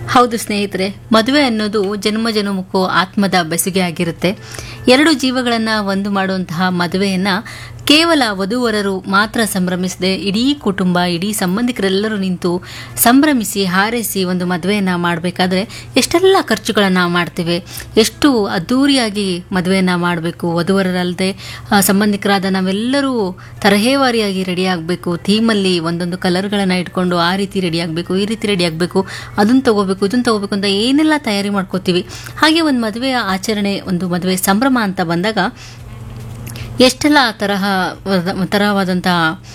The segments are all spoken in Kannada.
ಹೌದು ಸ್ನೇಹಿತರೆ ಮದುವೆ ಅನ್ನೋದು ಜನ್ಮ ಜನ್ಮಕ್ಕೂ ಆತ್ಮದ ಬೆಸುಗೆ ಆಗಿರುತ್ತೆ ಎರಡು ಜೀವಗಳನ್ನು ಒಂದು ಮಾಡುವಂತಹ ಮದುವೆಯನ್ನ ಕೇವಲ ವಧುವರರು ಮಾತ್ರ ಸಂಭ್ರಮಿಸದೆ ಇಡೀ ಕುಟುಂಬ ಇಡೀ ಸಂಬಂಧಿಕರೆಲ್ಲರೂ ನಿಂತು ಸಂಭ್ರಮಿಸಿ ಹಾರೈಸಿ ಒಂದು ಮದುವೆಯನ್ನ ಮಾಡಬೇಕಾದ್ರೆ ಎಷ್ಟೆಲ್ಲ ಖರ್ಚುಗಳನ್ನು ಮಾಡ್ತೇವೆ ಎಷ್ಟು ಅದ್ಧೂರಿಯಾಗಿ ಮದುವೆಯನ್ನ ಮಾಡಬೇಕು ವಧುವರರಲ್ಲದೆ ಆ, ಸಂಬಂಧಿಕರಾದ ನಾವೆಲ್ಲರೂ ತರಹೇವಾರಿಯಾಗಿ ರೆಡಿ ಆಗಬೇಕು ಥೀಮಲ್ಲಿ ಒಂದೊಂದು ಕಲರ್ಗಳನ್ನು ಇಟ್ಕೊಂಡು ಆ ರೀತಿ ರೆಡಿ ಆಗಬೇಕು ಈ ರೀತಿ ರೆಡಿ ಆಗಬೇಕು ಅದನ್ನು ತಗೋಬೇಕು ಇದನ್ನು ತಗೋಬೇಕು ಅಂತ ಏನೆಲ್ಲ ತಯಾರಿ ಮಾಡ್ಕೋತೀವಿ ಹಾಗೆ ಒಂದು ಮದುವೆಯ ಆಚರಣೆ ಒಂದು ಮದುವೆ ಸಂಭ್ರಮ ಅಂತ ಬಂದಾಗ ಎಷ್ಟೆಲ್ಲ ತರಹ ತರಹವಾದಂಥ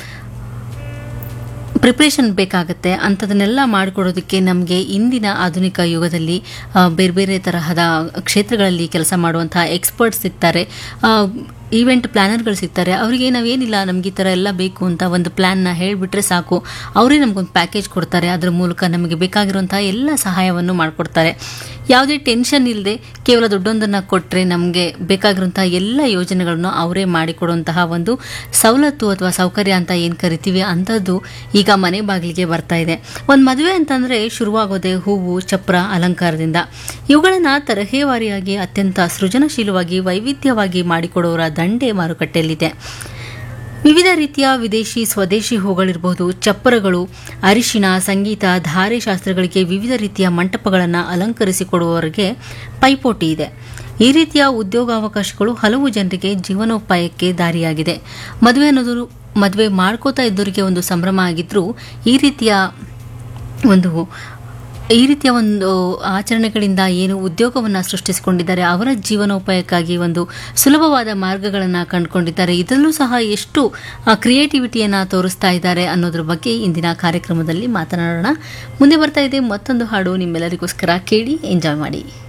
ಪ್ರಿಪ್ರೇಷನ್ ಬೇಕಾಗುತ್ತೆ ಅಂಥದನ್ನೆಲ್ಲ ಮಾಡಿಕೊಡೋದಕ್ಕೆ ನಮಗೆ ಇಂದಿನ ಆಧುನಿಕ ಯುಗದಲ್ಲಿ ಆ, ಬೇರೆ ಬೇರೆ ತರಹದ ಕ್ಷೇತ್ರಗಳಲ್ಲಿ ಕೆಲಸ ಮಾಡುವಂತಹ ಎಕ್ಸ್ಪರ್ಟ್ಸ್ ಸಿಗ್ತಾರೆ ಈವೆಂಟ್ ಪ್ಲ್ಯಾನರ್ಗಳು ಸಿಗ್ತಾರೆ ಅವರಿಗೆ ನಾವೇನಿಲ್ಲ ನಮ್ಗೆ ಈ ಥರ ಎಲ್ಲ ಬೇಕು ಅಂತ ಒಂದು ಪ್ಲ್ಯಾನ್ನ ಹೇಳಿಬಿಟ್ರೆ ಸಾಕು ಅವರೇ ನಮಗೊಂದು ಪ್ಯಾಕೇಜ್ ಕೊಡ್ತಾರೆ ಅದರ ಮೂಲಕ ನಮಗೆ ಬೇಕಾಗಿರುವಂತಹ ಎಲ್ಲ ಸಹಾಯವನ್ನು ಮಾಡಿಕೊಡ್ತಾರೆ ಯಾವುದೇ ಟೆನ್ಷನ್ ಇಲ್ಲದೆ ಕೇವಲ ದುಡ್ಡೊಂದನ್ನು ಕೊಟ್ಟರೆ ನಮಗೆ ಬೇಕಾಗಿರುವಂತಹ ಎಲ್ಲ ಯೋಜನೆಗಳನ್ನು ಅವರೇ ಮಾಡಿಕೊಡುವಂತಹ ಒಂದು ಸವಲತ್ತು ಅಥವಾ ಸೌಕರ್ಯ ಅಂತ ಏನು ಕರಿತೀವಿ ಅಂಥದ್ದು ಈಗ ಮನೆ ಬಾಗಿಲಿಗೆ ಬರ್ತಾ ಇದೆ ಒಂದು ಮದುವೆ ಅಂತಂದರೆ ಶುರುವಾಗೋದೆ ಹೂವು ಚಪ್ರ ಅಲಂಕಾರದಿಂದ ಇವುಗಳನ್ನು ತರಹೇವಾರಿಯಾಗಿ ಅತ್ಯಂತ ಸೃಜನಶೀಲವಾಗಿ ವೈವಿಧ್ಯವಾಗಿ ಮಾಡಿಕೊಡೋರ ದಂಡೆ ಮಾರುಕಟ್ಟೆಯಲ್ಲಿದೆ ವಿವಿಧ ರೀತಿಯ ವಿದೇಶಿ ಸ್ವದೇಶಿ ಹೂಗಳಿರಬಹುದು ಚಪ್ಪರಗಳು ಅರಿಶಿಣ ಸಂಗೀತ ಧಾರೆ ಶಾಸ್ತ್ರಗಳಿಗೆ ವಿವಿಧ ರೀತಿಯ ಮಂಟಪಗಳನ್ನು ಅಲಂಕರಿಸಿಕೊಡುವವರಿಗೆ ಪೈಪೋಟಿ ಇದೆ ಈ ರೀತಿಯ ಉದ್ಯೋಗಾವಕಾಶಗಳು ಹಲವು ಜನರಿಗೆ ಜೀವನೋಪಾಯಕ್ಕೆ ದಾರಿಯಾಗಿದೆ ಮದುವೆ ಅನ್ನೋದು ಮದುವೆ ಮಾಡ್ಕೋತಾ ಇದ್ದವರಿಗೆ ಒಂದು ಸಂಭ್ರಮ ಆಗಿದ್ರೂ ಈ ರೀತಿಯ ಒಂದು ಈ ರೀತಿಯ ಒಂದು ಆಚರಣೆಗಳಿಂದ ಏನು ಉದ್ಯೋಗವನ್ನು ಸೃಷ್ಟಿಸಿಕೊಂಡಿದ್ದಾರೆ ಅವರ ಜೀವನೋಪಾಯಕ್ಕಾಗಿ ಒಂದು ಸುಲಭವಾದ ಮಾರ್ಗಗಳನ್ನು ಕಂಡುಕೊಂಡಿದ್ದಾರೆ ಇದರಲ್ಲೂ ಸಹ ಎಷ್ಟು ಕ್ರಿಯೇಟಿವಿಟಿಯನ್ನು ತೋರಿಸ್ತಾ ಇದ್ದಾರೆ ಅನ್ನೋದ್ರ ಬಗ್ಗೆ ಇಂದಿನ ಕಾರ್ಯಕ್ರಮದಲ್ಲಿ ಮಾತನಾಡೋಣ ಮುಂದೆ ಬರ್ತಾ ಇದೆ ಮತ್ತೊಂದು ಹಾಡು ನಿಮ್ಮೆಲ್ಲರಿಗೋಸ್ಕರ ಕೇಳಿ ಎಂಜಾಯ್ ಮಾಡಿ